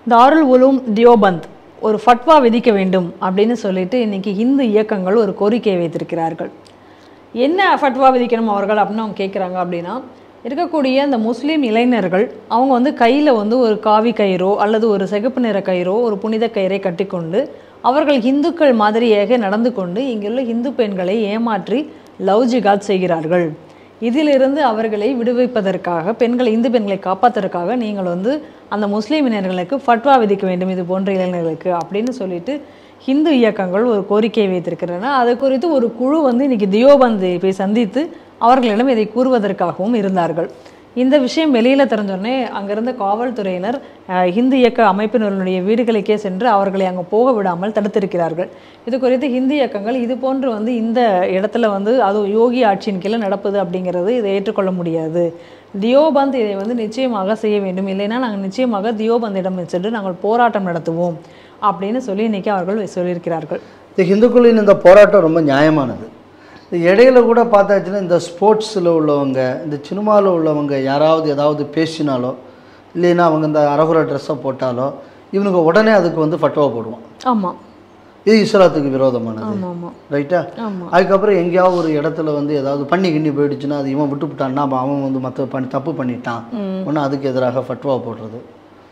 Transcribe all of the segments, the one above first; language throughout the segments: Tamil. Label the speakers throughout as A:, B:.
A: தாருல் உலூம் தியோபந்த் ஒரு ஃபட்வா விதிக்க வேண்டும் அப்படின்னு சொல்லிட்டு இன்னைக்கு இந்து இயக்கங்கள் ஒரு கோரிக்கையை வைத்திருக்கிறார்கள் என்ன ஃபட்வா விதிக்கணும் அவர்கள் அப்படின்னு அவங்க கேட்குறாங்க அப்படின்னா இருக்கக்கூடிய அந்த முஸ்லீம் இளைஞர்கள் அவங்க வந்து கையில் வந்து ஒரு காவி கயிறோ அல்லது ஒரு சிகப்பு நிற கயிறோ ஒரு புனித கயிறை கட்டிக்கொண்டு அவர்கள் இந்துக்கள் மாதிரியாக நடந்து கொண்டு இங்குள்ள இந்து பெண்களை ஏமாற்றி லவ் ஜிகாத் செய்கிறார்கள் இதிலிருந்து அவர்களை விடுவிப்பதற்காக பெண்களை இந்து பெண்களை காப்பாற்றுறதுக்காக நீங்கள் வந்து அந்த முஸ்லீம் இளைஞர்களுக்கு ஃபட்வா விதிக்க வேண்டும் இது போன்ற இளைஞர்களுக்கு அப்படின்னு சொல்லிட்டு ஹிந்து இயக்கங்கள் ஒரு கோரிக்கை வைத்திருக்கின்றன அது குறித்து ஒரு குழு வந்து இன்னைக்கு தியோபந்தை போய் சந்தித்து அவர்களிடம் இதை கூறுவதற்காகவும் இருந்தார்கள் இந்த விஷயம் வெளியில் தெரிஞ்சோடனே அங்கிருந்த காவல்துறையினர் அஹ், ஹிந்து இயக்க அமைப்பினருடைய வீடுகளுக்கே சென்று அவர்களை அங்கே போக விடாமல் தடுத்திருக்கிறார்கள் இது குறித்து ஹிந்து இயக்கங்கள் இது போன்று வந்து இந்த இடத்துல வந்து அது யோகி ஆட்சியின் கீழே நடப்புது அப்படிங்கிறது இதை ஏற்றுக்கொள்ள முடியாது தியோபந்த் இதை வந்து நிச்சயமாக செய்ய வேண்டும் இல்லைன்னா நாங்கள் நிச்சயமாக தியோபந்திடம் சென்று நாங்கள் போராட்டம் நடத்துவோம் அப்படின்னு சொல்லி இன்னைக்கு அவர்கள் சொல்லியிருக்கிறார்கள்
B: இந்த இந்துக்களின் இந்த போராட்டம் ரொம்ப நியாயமானது இந்த இடையில கூட பார்த்தாச்சுன்னா இந்த ஸ்போர்ட்ஸில் உள்ளவங்க இந்த சினிமாவில் உள்ளவங்க யாராவது ஏதாவது பேசினாலோ இல்லைன்னா அவங்க இந்த அரகுர ட்ரெஸ்ஸை போட்டாலோ இவனுங்க உடனே அதுக்கு வந்து ஃபட்வா போடுவான்
A: ஆமாம்
B: இது இஸ்லாத்துக்கு விரோதமானது
A: ஆமாம் ஆமாம்
B: ரைட்டா
A: ஆமாம்
B: அதுக்கப்புறம் எங்கேயாவது ஒரு இடத்துல வந்து ஏதாவது பண்ணி கிண்ணி போயிடுச்சுன்னா அது இவன் விட்டுவிட்டான்னா அப்ப அவன் வந்து மற்ற பண்ணி தப்பு பண்ணிட்டான் ஒன்று அதுக்கு எதிராக ஃபட்வா போடுறது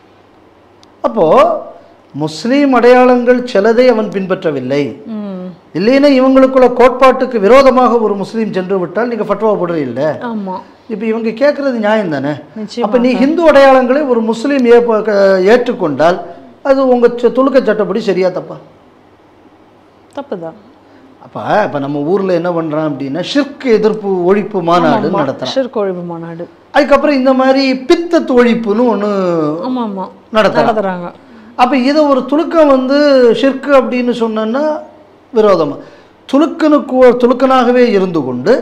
B: அப்போது முஸ்லீம் அடையாளங்கள் சிலதை அவன் பின்பற்றவில்லை
A: ம்
B: இல்லைன்னா இவங்களுக்குள்ள கோட்பாட்டுக்கு விரோதமாக ஒரு முஸ்லீம் சென்று விட்டால் நீங்கள் ஃபட்வா போடுறது இல்லை
A: ஆமாம்
B: இப்போ இவங்க கேட்குறது நியாயம் தானே
A: நிச்சயம்
B: அப்போ நீ ஹிந்து அடையாளங்களை ஒரு முஸ்லீம் ஏற்ப- க- ஏற்றுக்கொண்டால் அது உங்கள் துலுக்க சட்டப்படி சரியா தப்பா
A: தப்பு தான்
B: அப்போ இப்போ நம்ம ஊரில் என்ன பண்ணுறான் அப்படின்னா ஷிர்க் எதிர்ப்பு ஒழிப்பு மாநாடு நடத்துகிறான்
A: ஷிர்கொழிவு மாநாடு
B: அதுக்கப்புறம் இந்த மாதிரி பித்தத்து ஒழிப்புன்னு ஒன்று
A: ஆமாம் ஆமாம்
B: நடத்துகிறான்
A: நடத்துகிறாங்க
B: அப்போ இதை ஒரு துலுக்கம் வந்து ஷிர்க்கு அப்படின்னு சொன்னோன்னா விரோதமாக துலுக்கனுக்கு ஒரு துலுக்கனாகவே இருந்து கொண்டு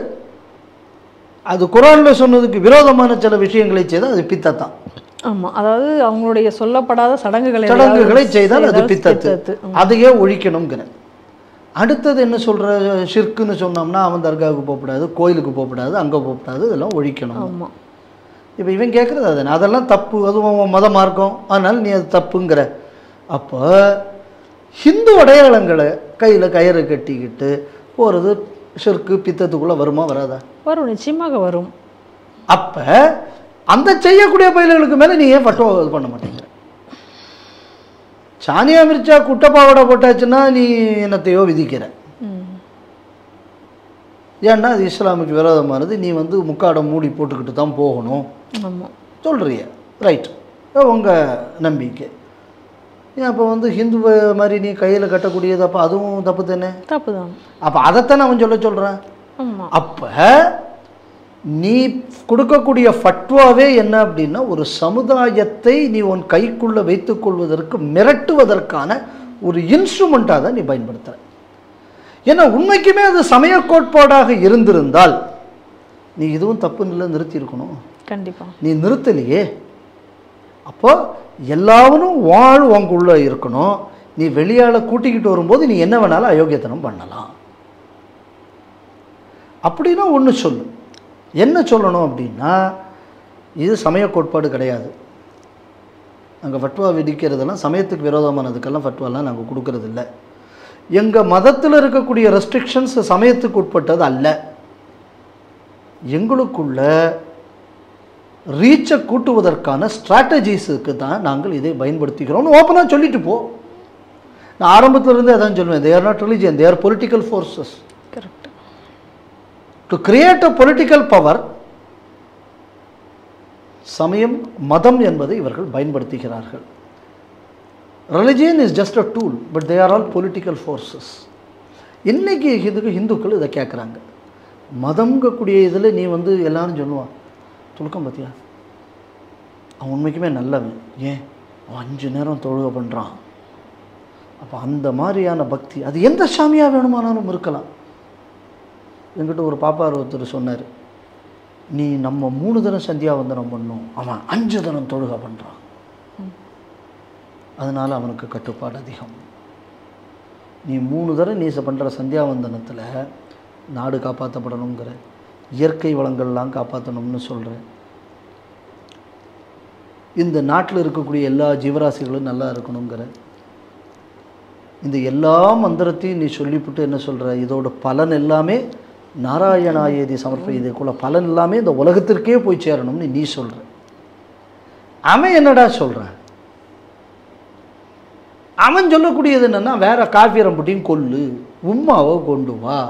B: அது குரானில் சொன்னதுக்கு விரோதமான சில விஷயங்களை செய்தால் அது பித்தத்தான்
A: ஆமாம் அதாவது அவங்களுடைய சொல்லப்படாத சடங்குகளை
B: சடங்குகளை
A: ஏதாவது
B: செய்தால் அது
A: செய்தால்
B: பித்தத்து
A: பித்தத்து.
B: அதையே ஒழிக்கணுங்கிற அடுத்தது என்ன சொல்கிற ஷிர்க்குன்னு சொன்னோம்னா அவன் தர்காவுக்கு போகக்கூடாது கோயிலுக்கு போகக்கூடாது அங்கே போகக்கூடாது இதெல்லாம் ஒழிக்கணும்
A: ஆமாம்
B: இப்போ இவன் கேட்குறது அதுதானே அதெல்லாம் தப்பு அதுவும் உன் மத மார்க்கம் அதனால் நீ அது தப்புங்கிற அப்போ ஹிந்து அடையாளங்களை கையில் கயிறு கட்டிக்கிட்டு போகிறது ஷிர்க்கு பித்தத்துக்குள்ளே வருமா வராதா
A: வரும் நிச்சயமாக வரும்
B: அப்போ அந்த செய்யக்கூடிய பயில்களுக்கு மேலே நீ ஏன் ஃபட்டோ இது பண்ண மாட்டேங்கிற சானியா மிர்ச்சா குட்டப்பாவடை போட்டாச்சுன்னா நீ என்னத்தையோ விதிக்கிற
A: ம்
B: ஏன்னா அது இஸ்லாமுக்கு விரோதமானது நீ வந்து முக்காடம் மூடி போட்டுக்கிட்டு தான் போகணும்
A: ஆமாம்
B: சொல்கிறிய ரைட் உங்கள் நம்பிக்கை ஏன் அப்போ வந்து ஹிந்து மாதிரி நீ கையில் கட்டக்கூடியது அப்போ அதுவும் தப்பு தானே
A: தப்பு தான்
B: அப்போ அதைத்தானே அவன் சொல்ல சொல்கிறான்
A: ஆமாம்
B: அப்போ நீ கொடுக்கக்கூடிய ஃபட்வாவே என்ன அப்படின்னா ஒரு சமுதாயத்தை நீ உன் கைக்குள்ளே வைத்துக்கொள்வதற்கு மிரட்டுவதற்கான ஒரு இன்ஸ்ட்ருமெண்ட்டாக தான் நீ பயன்படுத்துகிற ஏன்னா உண்மைக்குமே அது சமய கோட்பாடாக இருந்திருந்தால் நீ இதுவும் தப்புன்னு இல்லை நிறுத்தியிருக்கணும்
A: கண்டிப்பாக
B: நீ நிறுத்தலையே அப்போ எல்லாவனும் வாழ் உங்களுள்ள இருக்கணும் நீ வெளியால் கூட்டிக்கிட்டு வரும்போது நீ என்ன வேணாலும் அயோக்கியத்தனம் பண்ணலாம் அப்படின்னா ஒன்று சொல்லு என்ன சொல்லணும் அப்படின்னா இது சமய கோட்பாடு கிடையாது நாங்கள் ஃபட்வா விதிக்கிறதெல்லாம் சமயத்துக்கு விரோதமானதுக்கெல்லாம் ஃபட்வாலாம் நாங்கள் கொடுக்கறதில்ல எங்கள் மதத்தில் இருக்கக்கூடிய ரெஸ்ட்ரிக்ஷன்ஸ் சமயத்துக்கு உட்பட்டது அல்ல எங்களுக்குள்ள ரீச்சை கூட்டுவதற்கான ஸ்ட்ராட்டஜிஸுக்கு தான் நாங்கள் இதை பயன்படுத்திக்கிறோம்னு ஓப்பனாக சொல்லிட்டு போ நான் ஆரம்பத்துல இருந்தே அதான் சொல்லுவேன் there not religion there political forces
A: correct
B: to create a political power சமயம் மதம் என்பதை இவர்கள் பயன்படுத்துகிறார்கள் religion is just a tool but they are all political forces இன்னைக்கு இதுக்கு இந்துக்கள் இதை கேட்குறாங்க மதம்ங்கக்கூடிய இதில் நீ வந்து எல்லாரும் சொல்லுவான் துலுக்கம் பார்த்தியா அவன் உண்மைக்குமே நல்லவன் ஏன் அவன் அஞ்சு நேரம் தொழுகை பண்ணுறான் அப்போ அந்த மாதிரியான பக்தி அது எந்த சாமியாக வேணுமானாலும் இருக்கலாம் என்கிட்ட ஒரு பாப்பார் ஒருத்தர் சொன்னார் நீ நம்ம மூணு தரம் சந்தியாவந்தனம் பண்ணோம் அவன் அஞ்சு தரம் தொழுகை பண்ணுறான் அதனால் அவனுக்கு கட்டுப்பாடு அதிகம் நீ மூணு தரம் நீ பண்ணுற சந்தியாவந்தனத்தில் நாடு காப்பாற்றப்படணுங்கிற இயற்கை வளங்கள்லாம் காப்பாற்றணும்னு சொல்கிற இந்த நாட்டில் இருக்கக்கூடிய எல்லா ஜீவராசிகளும் நல்லா இருக்கணுங்கிற இந்த எல்லா மந்திரத்தையும் நீ சொல்லிவிட்டு என்ன சொல்கிற இதோட பலன் எல்லாமே நாராயணாயதி சமர்ப்ப இதுக்குள்ள பலன் எல்லாமே இந்த உலகத்திற்கே போய் சேரணும்னு நீ சொல்கிற அவன் என்னடா சொல்கிறான் அவன் சொல்லக்கூடியது என்னன்னா வேற காஃபியரம்புட்டியும் கொல்லு உம்மாவை கொண்டு வா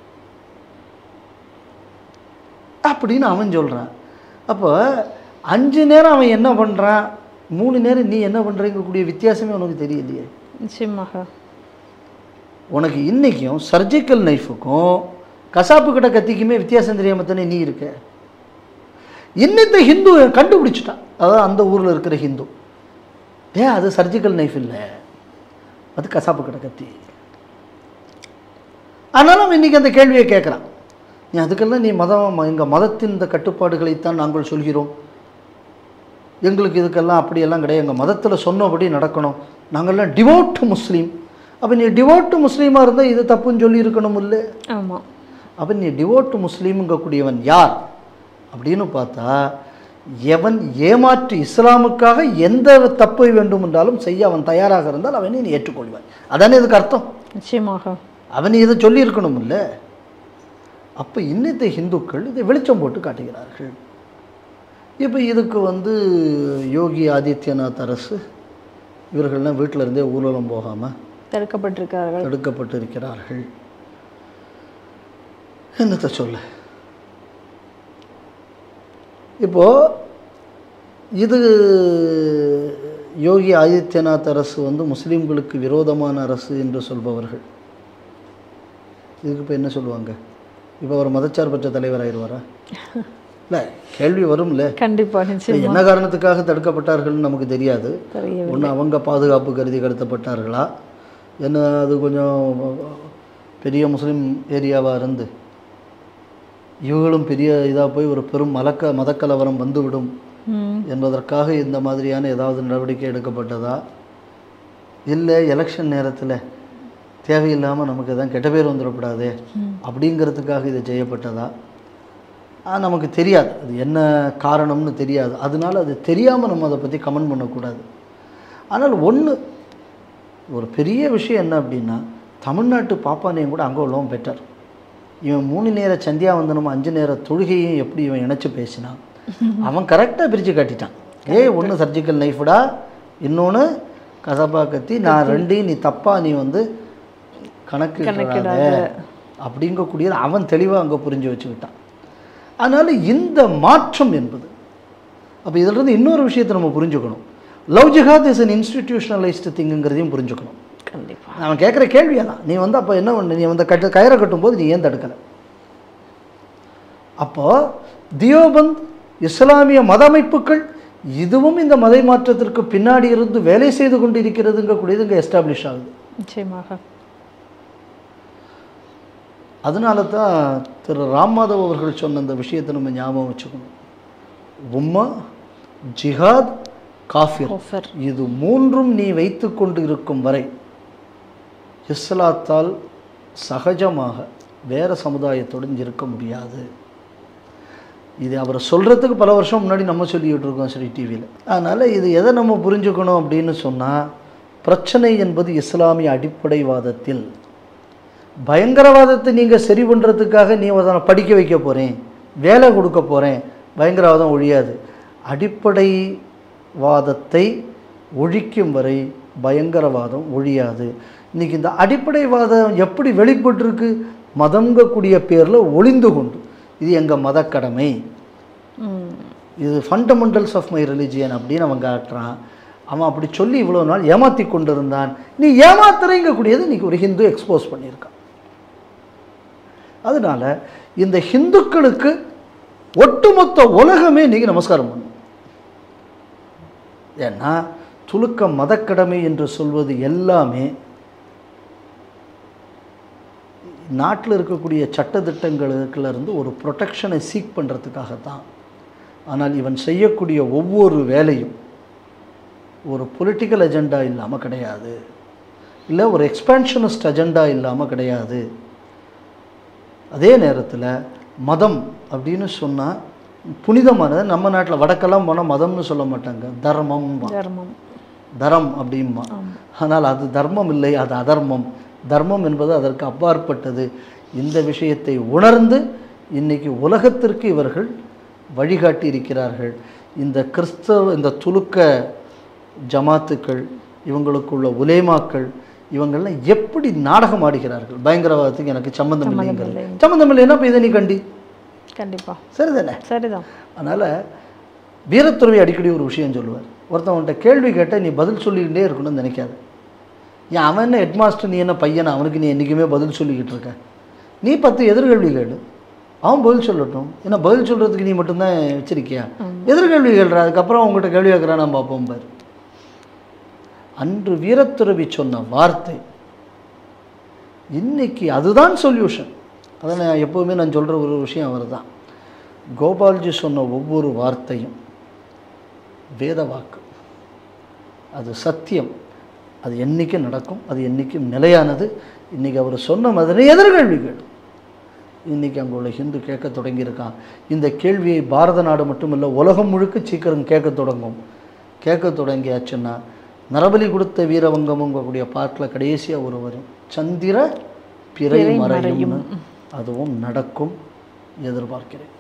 B: அப்படின்னு அவன் சொல்கிறான் அப்போ அஞ்சு நேரம் அவன் என்ன பண்ணுறான் மூணு நேரம் நீ என்ன பண்ணுறீங்கக்கூடிய வித்தியாசமே உனக்கு தெரியலையே
A: நிச்சயமாக
B: உனக்கு இன்றைக்கும் சர்ஜிக்கல் நைஃபுக்கும் கசாப்பு கடை கத்திக்குமே வித்தியாசம் தெரியாமல் தானே நீ இருக்க இன்னத்த ஹிந்து கண்டுபிடிச்சிட்டான் அதான் அந்த ஊரில் இருக்கிற ஹிந்து ஏன் அது சர்ஜிக்கல் நைஃப் இல்லை அது கசாப்பு கடை கத்தி ஆனாலும் அவன் இன்றைக்கி அந்த கேள்வியை கேட்குறான் நீ அதுக்கெல்லாம் நீ மதம் எங்கள் மதத்தின் இந்த கட்டுப்பாடுகளைத்தான் நாங்கள் சொல்கிறோம் எங்களுக்கு இதுக்கெல்லாம் அப்படியெல்லாம் கிடையாது எங்கள் மதத்தில் சொன்னபடி நடக்கணும் நாங்கள்லாம் டிவோட் முஸ்லீம் அப்போ நீ டிவோட் முஸ்லீமாக இருந்தால் இது தப்புன்னு சொல்லி இருக்கணும் இல்லை
A: ஆமாம்
B: அப்போ நீ டிவோட் முஸ்லீமுங்கக்கூடியவன் யார் அப்படின்னு பார்த்தா எவன் ஏமாற்று இஸ்லாமுக்காக எந்த தப்பை வேண்டும் என்றாலும் செய்ய அவன் தயாராக இருந்தால் அவனை நீ ஏற்றுக்கொள்வாய் அதானே இதுக்கு அர்த்தம்
A: நிச்சயமாக
B: அவன் இதை சொல்லியிருக்கணும் இல்லை அப்போ இன்னித்த ஹிந்துக்கள் இதை வெளிச்சம் போட்டு காட்டுகிறார்கள் இப்போ இதுக்கு வந்து யோகி ஆதித்யநாத் அரசு இவர்கள்லாம் வீட்டில் இருந்தே ஊர்வலம் போகாமல்
A: தடுக்கப்பட்டிருக்கார்கள்
B: தடுக்கப்பட்டு இருக்கிறார்கள் என்னத்தை சொல்ல இப்போ இது யோகி ஆதித்யநாத் அரசு வந்து முஸ்லீம்களுக்கு விரோதமான அரசு என்று சொல்பவர்கள் இதுக்கு இப்போ என்ன சொல்லுவாங்க இப்போ அவர் மதச்சார்பற்ற தலைவர் ஆயிடுவாரா இல்லை கேள்வி வரும்ல
A: கண்டிப்பா நிச்சயம்
B: என்ன காரணத்துக்காக தடுக்கப்பட்டார்கள்னு நமக்கு தெரியாது
A: தெரிய
B: ஒன்று அவங்க பாதுகாப்பு கருதி கடத்தப்பட்டார்களா என்ன அது கொஞ்சம் பெரிய முஸ்லீம் ஏரியாவாக இருந்து இவங்களும் பெரிய இதாக போய் ஒரு பெரும் மலக்க மதக்கலவரம் வந்துவிடும்
A: ம்
B: என்பதற்காக இந்த மாதிரியான ஏதாவது நடவடிக்கை எடுக்கப்பட்டதா இல்லை எலெக்ஷன் நேரத்தில் தேவையில்லாமல் நமக்கு எதாவது கெட்ட பேர் வந்துடக்கூடாதே அப்படிங்கிறதுக்காக இது செய்யப்பட்டதா ஆ, நமக்கு தெரியாது அது என்ன காரணம்னு தெரியாது அதனால அது தெரியாமல் நம்ம அதை பற்றி கமெண்ட் பண்ணக்கூடாது ஆனால் ஒன்று ஒரு பெரிய விஷயம் என்ன அப்படின்னா தமிழ்நாட்டு பாப்பானையும் கூட அங்கே உள்ளவன் பெட்டர் இவன் மூணு நேர சந்தியாவந்தனம் அஞ்சு நேர தொழுகையும் எப்படி இவன் இணைச்சு பேசினான் அவன் கரெக்டாக பிரித்து காட்டிட்டான் ஏய் ஒன்று சர்ஜிக்கல் நைஃபுடா இன்னொன்று கசபா கத்தி நான் ரெண்டையும் நீ தப்பா நீ வந்து கணக்கு
A: கணக்கிடாத.
B: அப்படிங்கக்கூடியது அவன் தெளிவாக அங்கே புரிஞ்சு வச்சுக்கிட்டான் அதனால் இந்த மாற்றம் என்பது அப்போ இதிலிருந்து இன்னொரு விஷயத்தை நம்ம புரிஞ்சுக்கணும் love jihad is an institutionalised திங்குங்கிறதையும் புரிஞ்சுக்கணும்
A: கண்டிப்பா
B: அவன் கேட்குற கேள்வி அதான் நீ வந்து அப்போ என்ன பண்ண நீ வந்து கட்டு கயிறை கட்டும்போது நீ ஏன் தடுக்கலை அப்போ தியோபந்த் இஸ்லாமிய மத அமைப்புகள் இதுவும் இந்த மத மாற்றத்திற்கு பின்னாடி இருந்து வேலை செய்து கொண்டு இருக்கிறதுங்கக்கூடியது இங்கே எஸ்டாப்ளிஷ் ஆகுது
A: நிச்சயமாக
B: அதனால தான் திரு ராம்மாதவ் அவர்கள் சொன்ன அந்த விஷயத்தை நம்ம ஞாபகம் வச்சுக்கணும் உம்மா ஜிஹாத் காஃபிர்
A: ஆஃபர்
B: இது மூன்றும் நீ வைத்து கொண்டு இருக்கும் வரை இஸ்லாத்தால் சகஜமாக வேற சமுதாயத்துடன் இருக்க முடியாது இது அவர் சொல்கிறதுக்கு பல வருஷம் முன்னாடி நம்ம சொல்லிக்கிட்டு இருக்கோம் ஸ்ரீ டிவியில் அதனால் இது எதை நம்ம புரிஞ்சுக்கணும் அப்படின்னு சொன்னால் பிரச்சனை என்பது இஸ்லாமிய அடிப்படைவாதத்தில் பயங்கரவாதத்தை நீங்கள் சரி பண்ணுறதுக்காக நீ அதை படிக்க வைக்க போகிறேன் வேலை கொடுக்க போகிறேன் பயங்கரவாதம் ஒழியாது அடிப்படைவாதத்தை ஒழிக்கும் வரை பயங்கரவாதம் ஒழியாது இன்னைக்கு இந்த அடிப்படைவாதம் எப்படி வெளிப்பட்டிருக்கு மதங்கக்கூடிய பேரில் ஒளிந்து கொண்டு இது எங்கள் மத கடமை
A: ம்
B: இது ஃபண்டமெண்டல்ஸ் ஆஃப் மை ரிலிஜியன் அப்படின்னு அவன் காட்டுறான் அவன் அப்படி சொல்லி இவ்வளோ நாள் ஏமாத்தி கொண்டிருந்தான் நீ ஏமாத்துறேங்கக்கூடியது இன்னைக்கு ஒரு ஹிந்து எக்ஸ்போஸ் பண்ணியிருக்கான் அதனால இந்த ஹிந்துக்களுக்கு ஒட்டுமொத்த உலகமே இன்னைக்கு நமஸ்காரம் பண்ணும் ஏன்னா துலுக்க மதக்கடமை என்று சொல்வது எல்லாமே நாட்டில் இருக்கக்கூடிய சட்டத்திட்டங்களுக்குள்ள இருந்து ஒரு ப்ரொடெக்ஷனை சீக் பண்ணுறதுக்காகத்தான் ஆனால் இவன் செய்யக்கூடிய ஒவ்வொரு வேலையும் ஒரு பொலிட்டிக்கல் அஜெண்டா இல்லாமல் கிடையாது இல்லை ஒரு எக்ஸ்பேன்ஷனிஸ்ட் அஜெண்டா இல்லாமல் கிடையாது அதே நேரத்தில் மதம் அப்படின்னு சொன்னால் புனிதமானது நம்ம நாட்டில் வடக்கெல்லாம் போனால் மதம்னு சொல்ல மாட்டாங்க தர்மம்
A: தர்மம்
B: தரம் அப்படிம்பா ஆனால் அது தர்மம் இல்லை அது அதர்மம் தர்மம் என்பது அதற்கு அப்பாற்பட்டது இந்த விஷயத்தை உணர்ந்து இன்னைக்கு உலகத்திற்கு இவர்கள் வழிகாட்டி இருக்கிறார்கள் இந்த கிறிஸ்தவ இந்த துலுக்க ஜமாத்துக்கள் இவங்களுக்குள்ள உலேமாக்கள் இவங்கெல்லாம் எப்படி நாடகம் ஆடுகிறார்கள் பயங்கரவாதத்துக்கு எனக்கு சம்மந்தம் இல்லைங்கிறது சம்மந்தம் இல்லைன்னா இப்போ இதை நீ கண்டி
A: கண்டிப்பா
B: சரிதானே
A: சரிதான்
B: அதனால் வீரத்துறவி அடிக்கடி ஒரு விஷயம் சொல்லுவார் ஒருத்தவன்கிட்ட கேள்வி கேட்டால் நீ பதில் சொல்லிக்கிட்டே இருக்கணும்னு நினைக்காத ஏன் அவன் என்ன ஹெட்மாஸ்டர் நீ என்ன பையனா அவனுக்கு நீ என்றைக்குமே பதில் சொல்லிக்கிட்டு இருக்க நீ பத்து எதிர்கேள்வி கேளு அவன் பதில் சொல்லட்டும் ஏன்னா பதில் சொல்கிறதுக்கு நீ மட்டும்தான் வச்சிருக்கியா எதிர்கேள்வி கேள்ற அதுக்கப்புறம் அவங்ககிட்ட கேள்வி கேட்குறான் நான் பார்ப்போம் பாரு அன்று வீரத்துறவி சொன்ன வார்த்தை இன்னைக்கு அதுதான் சொல்யூஷன் அதை நான் எப்போவுமே நான் சொல்கிற ஒரு விஷயம் அவர் தான் கோபால்ஜி சொன்ன ஒவ்வொரு வார்த்தையும் வேத வாக்கு அது சத்தியம் அது என்றைக்கும் நடக்கும் அது என்றைக்கும் நிலையானது இன்றைக்கி அவர் சொன்ன மாதிரி எதிர்கேள்விகள் இன்றைக்கி அங்கே உள்ள ஹிந்து கேட்க தொடங்கியிருக்கான் இந்த கேள்வியை பாரத நாடு மட்டுமில்லை உலகம் முழுக்க சீக்கிரம் கேட்க தொடங்கும் கேட்க தொடங்கியாச்சுன்னா நரபலி கொடுத்த வீரவங்கமுங்கக்கூடிய பாட்டில் கடைசியாக ஒரு வரும் சந்திர பிறை மறையும் அதுவும் நடக்கும் எதிர்பார்க்கிறேன்